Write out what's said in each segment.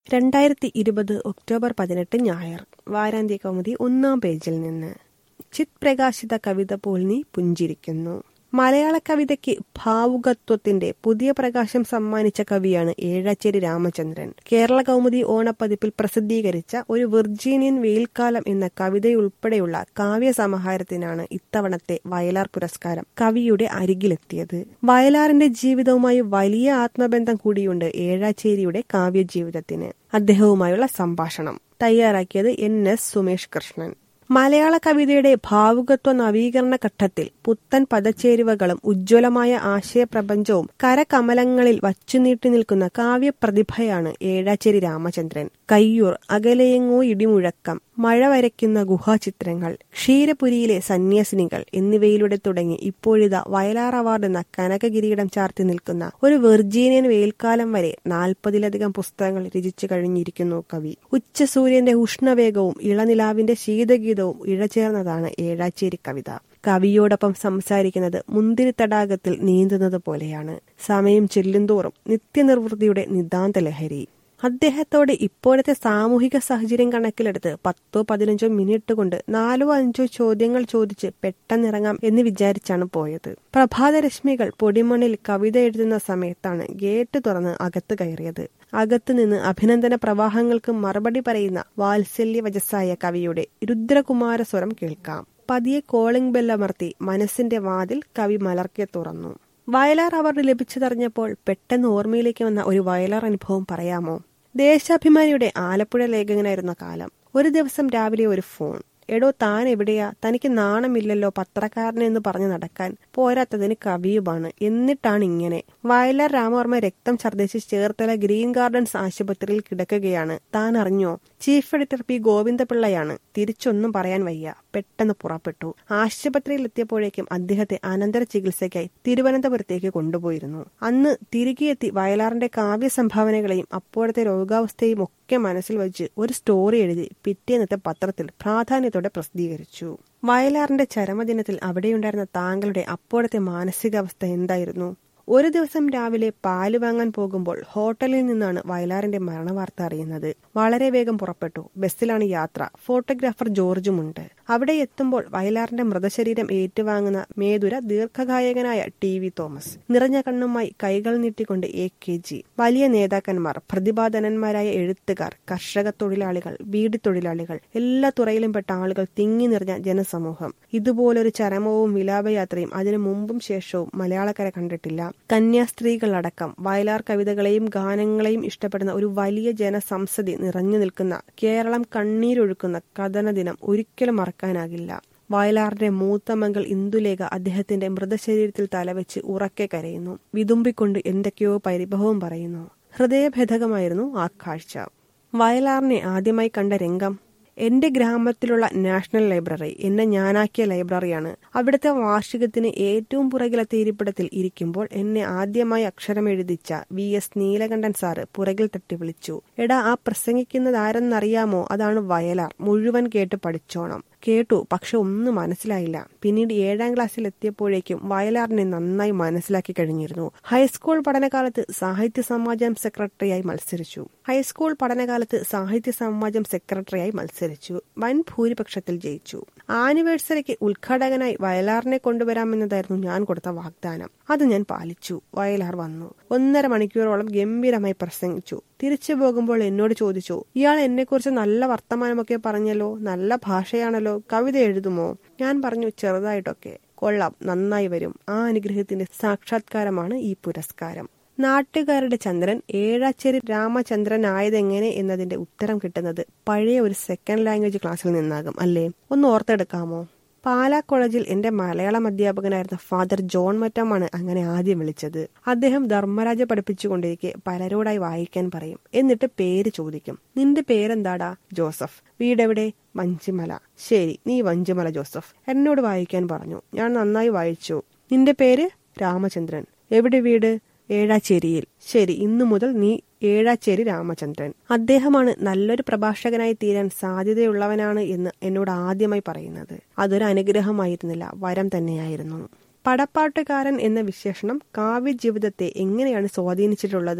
രണ്ടായിരത്തി ഇരുപത് ഒക്ടോബർ പതിനെട്ട് ഞായർ വാരാന്ത്യ കൗമുദി ഒന്നാം പേജിൽ നിന്ന് ചിത് പ്രകാശിത കവിത പോൽ നീ പുഞ്ചിരിക്കുന്നു മലയാള കവിതയ്ക്ക് ഭാവുകത്വത്തിന്റെ പുതിയ പ്രകാശം സമ്മാനിച്ച കവിയാണ് ഏഴാച്ചേരി രാമചന്ദ്രൻ കേരള കൗമുദി ഓണപ്പതിപ്പിൽ പ്രസിദ്ധീകരിച്ച ഒരു വിർജീനിയൻ വെയിൽക്കാലം എന്ന കവിതയുൾപ്പെടെയുള്ള കാവ്യസമാഹാരത്തിനാണ് ഇത്തവണത്തെ വയലാർ പുരസ്കാരം കവിയുടെ അരികിലെത്തിയത് വയലാറിന്റെ ജീവിതവുമായി വലിയ ആത്മബന്ധം കൂടിയുണ്ട് ഏഴാച്ചേരിയുടെ കാവ്യജീവിതത്തിന് അദ്ദേഹവുമായുള്ള സംഭാഷണം തയ്യാറാക്കിയത് എൻ എസ് സുമേഷ് കൃഷ്ണൻ മലയാള കവിതയുടെ ഭാവുകത്വ നവീകരണ ഘട്ടത്തിൽ പുത്തൻ പദച്ചേരുവകളും ഉജ്ജ്വലമായ ആശയപ്രപഞ്ചവും കരകമലങ്ങളിൽ വച്ചുനീട്ടി നിൽക്കുന്ന കാവ്യപ്രതിഭയാണ് ഏഴാച്ചേരി രാമചന്ദ്രൻ കയ്യൂർ അകലെയെങ്ങോ ഇടിമുഴക്കം മഴ വരയ്ക്കുന്ന ഗുഹാചിത്രങ്ങൾ ക്ഷീരപുരിയിലെ സന്യാസിനികൾ എന്നിവയിലൂടെ തുടങ്ങി ഇപ്പോഴിതാ വയലാർ അവാർഡ് എന്ന കനകകിരീടം ചാർത്തി നിൽക്കുന്ന ഒരു വെർജീനിയൻ വെയിൽക്കാലം വരെ നാൽപ്പതിലധികം പുസ്തകങ്ങൾ രചിച്ചു കഴിഞ്ഞിരിക്കുന്നു കവി ഉച്ചസൂര്യന്റെ ഉഷ്ണവേഗവും ഇളനിലാവിന്റെ ശീതഗീതവും ഇഴചേർന്നതാണ് ഏഴാച്ചേരി കവിത കവിയോടൊപ്പം സംസാരിക്കുന്നത് മുന്തിരി തടാകത്തിൽ നീന്തുന്നത് പോലെയാണ് സമയം ചെല്ലുന്തോറും നിത്യനിർവൃത്തിയുടെ നിതാന്ത ലഹരി അദ്ദേഹത്തോട് ഇപ്പോഴത്തെ സാമൂഹിക സാഹചര്യം കണക്കിലെടുത്ത് പത്തോ പതിനഞ്ചോ മിനിറ്റ് കൊണ്ട് നാലോ അഞ്ചോ ചോദ്യങ്ങൾ ചോദിച്ച് പെട്ടെന്നിറങ്ങാം എന്ന് വിചാരിച്ചാണ് പോയത് പ്രഭാതരശ്മികൾ പൊടിമണ്ണിൽ കവിത എഴുതുന്ന സമയത്താണ് ഗേറ്റ് തുറന്ന് അകത്ത് കയറിയത് അകത്തു നിന്ന് അഭിനന്ദന പ്രവാഹങ്ങൾക്ക് മറുപടി പറയുന്ന വാത്സല്യവജസ്സായ കവിയുടെ രുദ്രകുമാര സ്വരം കേൾക്കാം പതിയെ കോളിംഗ് ബെല്ലമർത്തി മനസ്സിന്റെ വാതിൽ കവി മലർക്കെ തുറന്നു വയലാർ അവാർഡ് ലഭിച്ചതറിഞ്ഞപ്പോൾ പെട്ടെന്ന് ഓർമ്മയിലേക്ക് വന്ന ഒരു വയലാർ അനുഭവം പറയാമോ ദേശാഭിമാനിയുടെ ആലപ്പുഴ ലേഖകനായിരുന്ന കാലം ഒരു ദിവസം രാവിലെ ഒരു ഫോൺ എടോ താൻ എവിടെയാ തനിക്ക് നാണമില്ലല്ലോ പത്രക്കാരനെന്ന് പറഞ്ഞു നടക്കാൻ പോരാത്തതിന് കവിയുമാണ് എന്നിട്ടാണ് ഇങ്ങനെ വയലാർ രാമവർമ്മ രക്തം ഛർദ്ദിച്ച് ചേർത്തല ഗ്രീൻ ഗാർഡൻസ് ആശുപത്രിയിൽ കിടക്കുകയാണ് താൻ അറിഞ്ഞോ ചീഫ് എഡിറ്റർ പി ഗോവിന്ദപിള്ളയാണ് തിരിച്ചൊന്നും പറയാൻ വയ്യ പെട്ടെന്ന് പുറപ്പെട്ടു ആശുപത്രിയിൽ എത്തിയപ്പോഴേക്കും അദ്ദേഹത്തെ അനന്തര ചികിത്സയ്ക്കായി തിരുവനന്തപുരത്തേക്ക് കൊണ്ടുപോയിരുന്നു അന്ന് തിരികെ എത്തി വയലാറിന്റെ കാവ്യ സംഭാവനകളെയും അപ്പോഴത്തെ രോഗാവസ്ഥയും ഒക്കെ മനസ്സിൽ വെച്ച് ഒരു സ്റ്റോറി എഴുതി പിറ്റേന്നത്തെ പത്രത്തിൽ പ്രാധാന്യത്തോടെ പ്രസിദ്ധീകരിച്ചു വയലാറിന്റെ ചരമദിനത്തിൽ അവിടെയുണ്ടായിരുന്ന താങ്കളുടെ അപ്പോഴത്തെ മാനസികാവസ്ഥ എന്തായിരുന്നു ഒരു ദിവസം രാവിലെ പാല് വാങ്ങാൻ പോകുമ്പോൾ ഹോട്ടലിൽ നിന്നാണ് വയലാറിന്റെ മരണവാർത്ത അറിയുന്നത് വളരെ വേഗം പുറപ്പെട്ടു ബസ്സിലാണ് യാത്ര ഫോട്ടോഗ്രാഫർ ജോർജുമുണ്ട് അവിടെ എത്തുമ്പോൾ വയലാറിന്റെ മൃതശരീരം ഏറ്റുവാങ്ങുന്ന മേതുര ദീർഘഗായകനായ ടി വി തോമസ് നിറഞ്ഞ കണ്ണുമായി കൈകൾ നീട്ടിക്കൊണ്ട് എ കെ ജി വലിയ നേതാക്കന്മാർ പ്രതിഭാധനന്മാരായ എഴുത്തുകാർ കർഷക തൊഴിലാളികൾ വീട് തൊഴിലാളികൾ എല്ലാ തുറയിലും പെട്ട ആളുകൾ തിങ്ങി നിറഞ്ഞ ജനസമൂഹം ഇതുപോലൊരു ചരമവും വിലാപയാത്രയും അതിനു മുമ്പും ശേഷവും മലയാളക്കര കണ്ടിട്ടില്ല കന്യാസ്ത്രീകളടക്കം വയലാർ കവിതകളെയും ഗാനങ്ങളെയും ഇഷ്ടപ്പെടുന്ന ഒരു വലിയ ജനസംസതി നിറഞ്ഞു നിൽക്കുന്ന കേരളം കണ്ണീരൊഴുക്കുന്ന കഥന ദിനം ഒരിക്കലും മറക്കാനാകില്ല വയലാറിന്റെ മൂത്ത മകൾ ഇന്ദുലേഖ അദ്ദേഹത്തിന്റെ മൃതശരീരത്തിൽ തലവെച്ച് ഉറക്കെ കരയുന്നു വിതുമ്പിക്കൊണ്ട് എന്തൊക്കെയോ പരിഭവം പറയുന്നു ഹൃദയഭേദകമായിരുന്നു ആ കാഴ്ച വയലാറിനെ ആദ്യമായി കണ്ട രംഗം എന്റെ ഗ്രാമത്തിലുള്ള നാഷണൽ ലൈബ്രറി എന്നെ ഞാനാക്കിയ ലൈബ്രറിയാണ് അവിടുത്തെ വാർഷികത്തിന് ഏറ്റവും പുറകിലത്തെ ഇരിപ്പിടത്തിൽ ഇരിക്കുമ്പോൾ എന്നെ ആദ്യമായി അക്ഷരം എഴുതിച്ച വി എസ് നീലകണ്ഠൻ സാറ് പുറകിൽ തട്ടി വിളിച്ചു എടാ ആ പ്രസംഗിക്കുന്നത് ആരെന്നറിയാമോ അതാണ് വയലാർ മുഴുവൻ കേട്ട് പഠിച്ചോണം കേട്ടു പക്ഷെ ഒന്നും മനസ്സിലായില്ല പിന്നീട് ഏഴാം ക്ലാസ്സിൽ എത്തിയപ്പോഴേക്കും വയലാറിനെ നന്നായി മനസ്സിലാക്കി കഴിഞ്ഞിരുന്നു ഹൈസ്കൂൾ പഠനകാലത്ത് സാഹിത്യ സമാജം സെക്രട്ടറിയായി മത്സരിച്ചു ഹൈസ്കൂൾ പഠനകാലത്ത് സാഹിത്യ സമാജം സെക്രട്ടറിയായി മത്സരിച്ചു വൻ ഭൂരിപക്ഷത്തിൽ ജയിച്ചു ആനിവേഴ്സറിക്ക് ഉദ്ഘാടകനായി വയലാറിനെ കൊണ്ടുവരാമെന്നതായിരുന്നു ഞാൻ കൊടുത്ത വാഗ്ദാനം അത് ഞാൻ പാലിച്ചു വയലാർ വന്നു ഒന്നര മണിക്കൂറോളം ഗംഭീരമായി പ്രസംഗിച്ചു തിരിച്ചു പോകുമ്പോൾ എന്നോട് ചോദിച്ചു ഇയാൾ എന്നെക്കുറിച്ച് നല്ല വർത്തമാനമൊക്കെ പറഞ്ഞല്ലോ നല്ല ഭാഷയാണല്ലോ കവിത എഴുതുമോ ഞാൻ പറഞ്ഞു ചെറുതായിട്ടൊക്കെ കൊള്ളാം നന്നായി വരും ആ അനുഗ്രഹത്തിന്റെ സാക്ഷാത്കാരമാണ് ഈ പുരസ്കാരം നാട്ടുകാരുടെ ചന്ദ്രൻ ഏഴാച്ചേരി രാമചന്ദ്രനായതെങ്ങനെ എന്നതിന്റെ ഉത്തരം കിട്ടുന്നത് പഴയ ഒരു സെക്കൻഡ് ലാംഗ്വേജ് ക്ലാസ്സിൽ നിന്നാകും അല്ലേ ഒന്ന് ഓർത്തെടുക്കാമോ പാലാ കോളേജിൽ എന്റെ മലയാളം അധ്യാപകനായിരുന്ന ഫാദർ ജോൺ മറ്റമാണ് അങ്ങനെ ആദ്യം വിളിച്ചത് അദ്ദേഹം ധർമ്മരാജ പഠിപ്പിച്ചുകൊണ്ടിരിക്കെ പലരോടായി വായിക്കാൻ പറയും എന്നിട്ട് പേര് ചോദിക്കും നിന്റെ പേരെന്താടാ ജോസഫ് വീടെവിടെ വഞ്ചിമല ശരി നീ വഞ്ചിമല ജോസഫ് എന്നോട് വായിക്കാൻ പറഞ്ഞു ഞാൻ നന്നായി വായിച്ചു നിന്റെ പേര് രാമചന്ദ്രൻ എവിടെ വീട് ഏഴാച്ചേരിയിൽ ശരി ഇന്നു മുതൽ നീ ഏഴാച്ചേരി രാമചന്ദ്രൻ അദ്ദേഹമാണ് നല്ലൊരു പ്രഭാഷകനായി തീരാൻ സാധ്യതയുള്ളവനാണ് എന്ന് എന്നോട് ആദ്യമായി പറയുന്നത് അതൊരു അനുഗ്രഹമായിരുന്നില്ല വരം തന്നെയായിരുന്നു പടപ്പാട്ടുകാരൻ എന്ന വിശേഷണം കാവ്യജീവിതത്തെ എങ്ങനെയാണ് സ്വാധീനിച്ചിട്ടുള്ളത്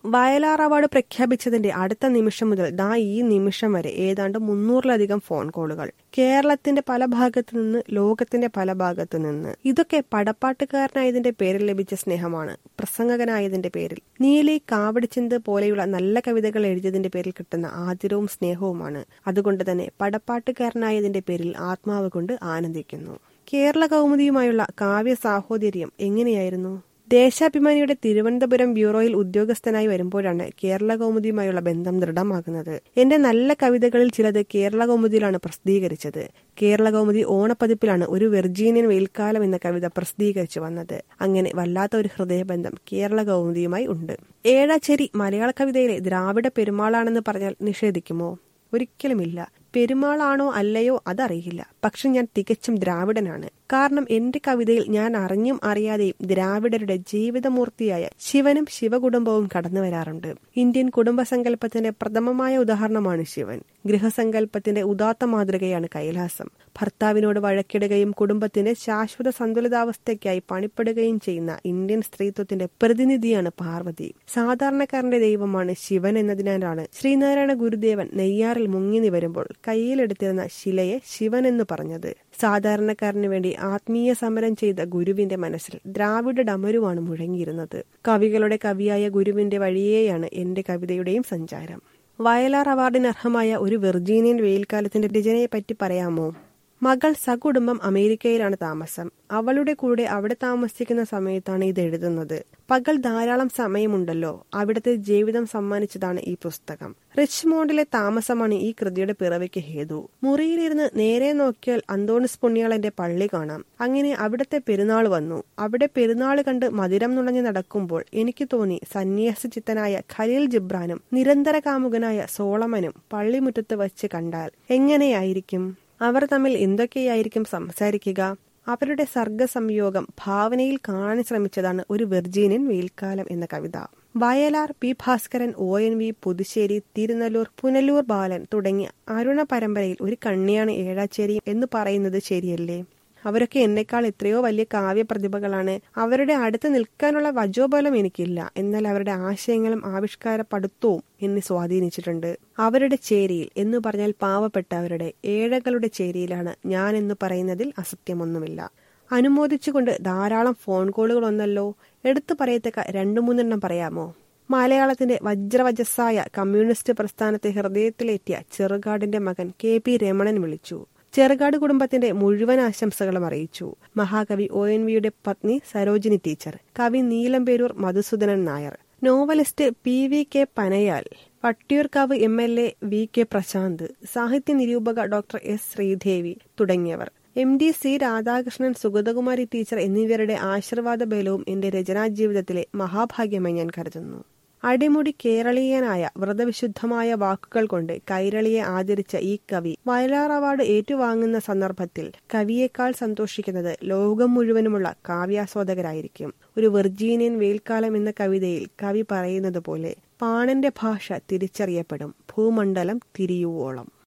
വയലാർ അവാർഡ് പ്രഖ്യാപിച്ചതിന്റെ അടുത്ത നിമിഷം മുതൽ ദാ ഈ നിമിഷം വരെ ഏതാണ്ട് മുന്നൂറിലധികം ഫോൺ കോളുകൾ കേരളത്തിന്റെ പല ഭാഗത്തു നിന്ന് ലോകത്തിന്റെ പല ഭാഗത്തു നിന്ന് ഇതൊക്കെ പടപ്പാട്ടുകാരനായതിന്റെ പേരിൽ ലഭിച്ച സ്നേഹമാണ് പ്രസംഗകനായതിന്റെ പേരിൽ നീലി കാവടിച്ചിന്ത് പോലെയുള്ള നല്ല കവിതകൾ എഴുതിയതിന്റെ പേരിൽ കിട്ടുന്ന ആദരവും സ്നേഹവുമാണ് അതുകൊണ്ട് തന്നെ പടപ്പാട്ടുകാരനായതിന്റെ പേരിൽ ആത്മാവ് കൊണ്ട് ആനന്ദിക്കുന്നു കേരള കൗമുദിയുമായുള്ള കാവ്യ സാഹോദര്യം എങ്ങനെയായിരുന്നു ദേശാഭിമാനിയുടെ തിരുവനന്തപുരം ബ്യൂറോയിൽ ഉദ്യോഗസ്ഥനായി വരുമ്പോഴാണ് കേരള കൗമുദിയുമായുള്ള ബന്ധം ദൃഢമാകുന്നത് എന്റെ നല്ല കവിതകളിൽ ചിലത് കേരള കൗമുദിയിലാണ് പ്രസിദ്ധീകരിച്ചത് കേരള കൗമുദി ഓണപ്പതിപ്പിലാണ് ഒരു വെർജീനിയൻ വെയിൽക്കാലം എന്ന കവിത പ്രസിദ്ധീകരിച്ചു വന്നത് അങ്ങനെ വല്ലാത്ത ഒരു ഹൃദയബന്ധം കേരള കൗമുദിയുമായി ഉണ്ട് ഏഴാച്ചേരി മലയാള കവിതയിലെ ദ്രാവിഡ പെരുമാളാണെന്ന് പറഞ്ഞാൽ നിഷേധിക്കുമോ ഒരിക്കലുമില്ല പെരുമാളാണോ അല്ലയോ അതറിയില്ല പക്ഷെ ഞാൻ തികച്ചും ദ്രാവിഡനാണ് കാരണം എന്റെ കവിതയിൽ ഞാൻ അറിഞ്ഞും അറിയാതെയും ദ്രാവിഡരുടെ ജീവിതമൂർത്തിയായ ശിവനും ശിവകുടുംബവും കടന്നു വരാറുണ്ട് ഇന്ത്യൻ കുടുംബസങ്കല്പത്തിന്റെ പ്രഥമമായ ഉദാഹരണമാണ് ശിവൻ ഗൃഹസങ്കല്പത്തിന്റെ ഉദാത്ത മാതൃകയാണ് കൈലാസം ഭർത്താവിനോട് വഴക്കിടുകയും കുടുംബത്തിന്റെ ശാശ്വത സന്തുലിതാവസ്ഥയ്ക്കായി പണിപ്പെടുകയും ചെയ്യുന്ന ഇന്ത്യൻ സ്ത്രീത്വത്തിന്റെ പ്രതിനിധിയാണ് പാർവതി സാധാരണക്കാരന്റെ ദൈവമാണ് ശിവൻ എന്നതിനാലാണ് ശ്രീനാരായണ ഗുരുദേവൻ നെയ്യാറിൽ മുങ്ങി നിവരുമ്പോൾ കയ്യിലെടുത്തിരുന്ന ശിലയെ ശിവൻ എന്ന് പറഞ്ഞത് സാധാരണക്കാരന് വേണ്ടി ആത്മീയ സമരം ചെയ്ത ഗുരുവിന്റെ മനസ്സിൽ ദ്രാവിഡ ഡമരുവാണ് മുഴങ്ങിയിരുന്നത് കവികളുടെ കവിയായ ഗുരുവിന്റെ വഴിയേയാണ് എന്റെ കവിതയുടെയും സഞ്ചാരം വയലാർ അവാർഡിന് അർഹമായ ഒരു വെർജീനിയൻ വെയിൽക്കാലത്തിന്റെ രചനയെപ്പറ്റി പറയാമോ മകൾ സകുടുംബം അമേരിക്കയിലാണ് താമസം അവളുടെ കൂടെ അവിടെ താമസിക്കുന്ന സമയത്താണ് ഇത് എഴുതുന്നത് പകൽ ധാരാളം സമയമുണ്ടല്ലോ അവിടുത്തെ ജീവിതം സമ്മാനിച്ചതാണ് ഈ പുസ്തകം റിച്ച്മോണ്ടിലെ താമസമാണ് ഈ കൃതിയുടെ പിറവിക്ക് ഹേതു മുറിയിലിരുന്ന് നേരെ നോക്കിയാൽ അന്തോണിസ് പുണ്യാളന്റെ പള്ളി കാണാം അങ്ങനെ അവിടുത്തെ പെരുന്നാൾ വന്നു അവിടെ പെരുന്നാൾ കണ്ട് മധുരം നുണഞ്ഞു നടക്കുമ്പോൾ എനിക്ക് തോന്നി സന്യാസ ചിത്തനായ ഖലീൽ ജിബ്രാനും നിരന്തര കാമുകനായ സോളമനും പള്ളിമുറ്റത്ത് വച്ച് കണ്ടാൽ എങ്ങനെയായിരിക്കും അവർ തമ്മിൽ എന്തൊക്കെയായിരിക്കും സംസാരിക്കുക അവരുടെ സർഗസംയോഗം ഭാവനയിൽ കാണാൻ ശ്രമിച്ചതാണ് ഒരു വെർജീനിയൻ വെയിൽക്കാലം എന്ന കവിത Vayalar P Bhaskaran O N V Puthussery Thirunalloor Punaloor Balan തുടങ്ങിയ അരുണ പരമ്പരയിൽ ഒരു കണ്ണിയാണ് ഏഴാച്ചേരി എന്ന് പറയുന്നത് ശരിയല്ലേ അവരൊക്കെ എന്നെക്കാൾ എത്രയോ വലിയ കാവ്യ പ്രതിഭകളാണ് അവരുടെ അടുത്ത് നിൽക്കാനുള്ള വജോബലം എനിക്കില്ല എന്നാൽ അവരുടെ ആശയങ്ങളും ആവിഷ്കാര പടുത്തവും എന്നെ സ്വാധീനിച്ചിട്ടുണ്ട് അവരുടെ ചേരിയിൽ എന്ന് പറഞ്ഞാൽ പാവപ്പെട്ടവരുടെ ഏഴകളുടെ ചേരിയിലാണ് ഞാൻ എന്ന് പറയുന്നതിൽ അസത്യമൊന്നുമില്ല അനുമോദിച്ചുകൊണ്ട് ധാരാളം ഫോൺ കോളുകൾ വന്നല്ലോ എടുത്തു പറയത്തക്ക രണ്ടു മൂന്നെണ്ണം പറയാമോ മലയാളത്തിന്റെ വജ്രവജസ്സായ കമ്മ്യൂണിസ്റ്റ് പ്രസ്ഥാനത്തെ ഹൃദയത്തിലേറ്റിയ ചെറുകാടിന്റെ മകൻ കെ പി രമണൻ വിളിച്ചു ചെറുകാട് കുടുംബത്തിന്റെ മുഴുവൻ ആശംസകളും അറിയിച്ചു മഹാകവി ഒ എൻ വിയുടെ പത്നി സരോജിനി ടീച്ചർ കവി Neelamperoor Madhusoodanan Nair novelist P V K Panayal Vattiyoorkavu M L A V K Prashanth സാഹിത്യ നിരൂപക ഡോക്ടർ എസ് ശ്രീദേവി തുടങ്ങിയവർ M D C Radhakrishnan Sugathakumari teacher എന്നിവരുടെ ആശീർവാദ ബലവും എന്റെ രചനാജീവിതത്തിലെ മഹാഭാഗ്യമായി ഞാൻ കരുതുന്നു അടിമുടി കേരളീയനായ വ്രതവിശുദ്ധമായ വാക്കുകൾ കൊണ്ട് കൈരളിയെ ആദരിച്ച ഈ കവി വയലാർ അവാർഡ് ഏറ്റുവാങ്ങുന്ന സന്ദർഭത്തിൽ കവിയേക്കാൾ സന്തോഷിക്കുന്നത് ലോകം മുഴുവനുമുള്ള കാവ്യാസ്വാദകരായിരിക്കും ഒരു വെർജീനിയൻ വെയിൽക്കാലം എന്ന കവിതയിൽ കവി പറയുന്നത് പോലെ പാണന്റെ ഭാഷ തിരിച്ചറിയപ്പെടും ഭൂമണ്ഡലം തിരിയുവോളം